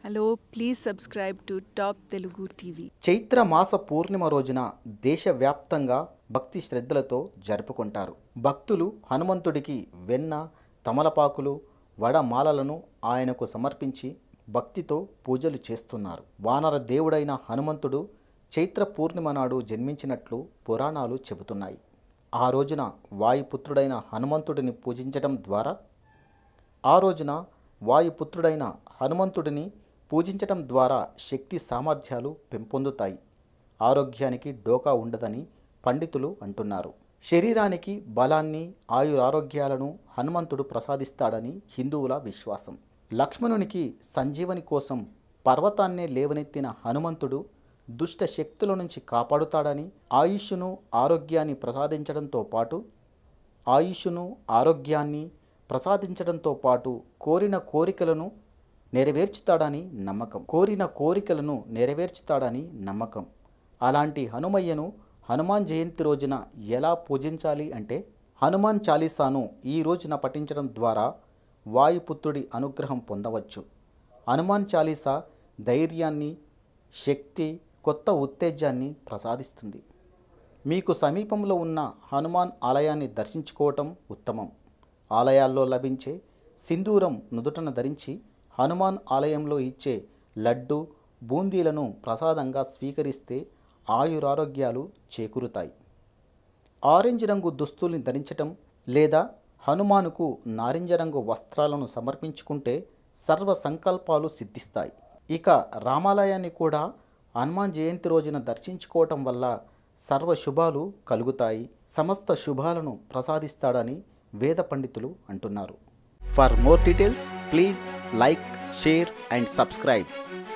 Hello, please subscribe to Top Telugu TV. Chaitra మాస పూర్ణిమ రోజున దేశవ్యాప్తంగా భక్తి శ్రద్ధలతో జరుపుకుంటారు భక్తులు హనుమంతుడికి వెన్న తమలపాకులు వడమాలలను ఆయనకు సమర్పించి భక్తితో పూజలు చేస్తున్నారు వానర దేవుడైన హనుమంతుడు చైత్ర పూర్ణిమ నాడు జన్మించినట్లు పురాణాలు చెబుతున్నాయి ఆ రోజున వాయుపుత్రుడైన హనుమంతుడిని పూజించడం ద్వారా ఆ రోజున వాయుపుత్రుడైన హనుమంతుడిని పూజించటం ద్వారా శక్తి సామర్థ్యాలు పెంపొందుతాయి ఆరోగ్యానికి డోకా ఉండదని పండితులు అంటున్నారు శరీరానికి బలాన్ని ఆయురారోగ్యాలను హనుమంతుడు ప్రసాదిస్తాడని హిందువుల విశ్వాసం లక్ష్మణునికి సంజీవని కోసం పర్వతాన్నే లేవనెత్తిన హనుమంతుడు దుష్ట శక్తుల నుంచి కాపాడుతాడని ఆయుష్ను ఆరోగ్యాన్ని ప్రసాదించడంతో పాటు ఆయుష్ను ఆరోగ్యాన్ని ప్రసాదించడంతో పాటు కోరిన కోరికలను నెరవేర్చుతాడని నమ్మకం కోరిన కోరికలను నెరవేర్చుతాడని నమ్మకం అలాంటి హనుమయ్యను హనుమాన్ జయంతి రోజున ఎలా పూజించాలి అంటే హనుమాన్ చాలీసాను ఈ రోజున పఠించడం ద్వారా వాయుపుత్రుడి అనుగ్రహం పొందవచ్చు హనుమాన్ చాలీసా ధైర్యాన్ని శక్తి కొత్త ఉత్తేజాన్ని ప్రసాదిస్తుంది మీకు సమీపంలో ఉన్న హనుమాన్ ఆలయాన్ని దర్శించుకోవటం ఉత్తమం ఆలయాల్లో లభించే సింధూరం నుదుటన ధరించి హనుమాన్ ఆలయంలో ఇచ్చే లడ్డు బూందీలను ప్రసాదంగా స్వీకరిస్తే ఆయురారోగ్యాలు చేకూరుతాయి ఆరెంజ్ రంగు దుస్తుల్ని ధరించటం లేదా హనుమానుకు నారింజ రంగు వస్త్రాలను సమర్పించుకుంటే సర్వ సంకల్పాలు సిద్ధిస్తాయి ఇక రామాలయాన్ని కూడా హనుమాన్ జయంతి రోజున దర్శించుకోవటం వల్ల సర్వ శుభాలు కలుగుతాయి సమస్త శుభాలను ప్రసాదిస్తాడని వేద పండితులు అంటున్నారు for more details please like share and subscribe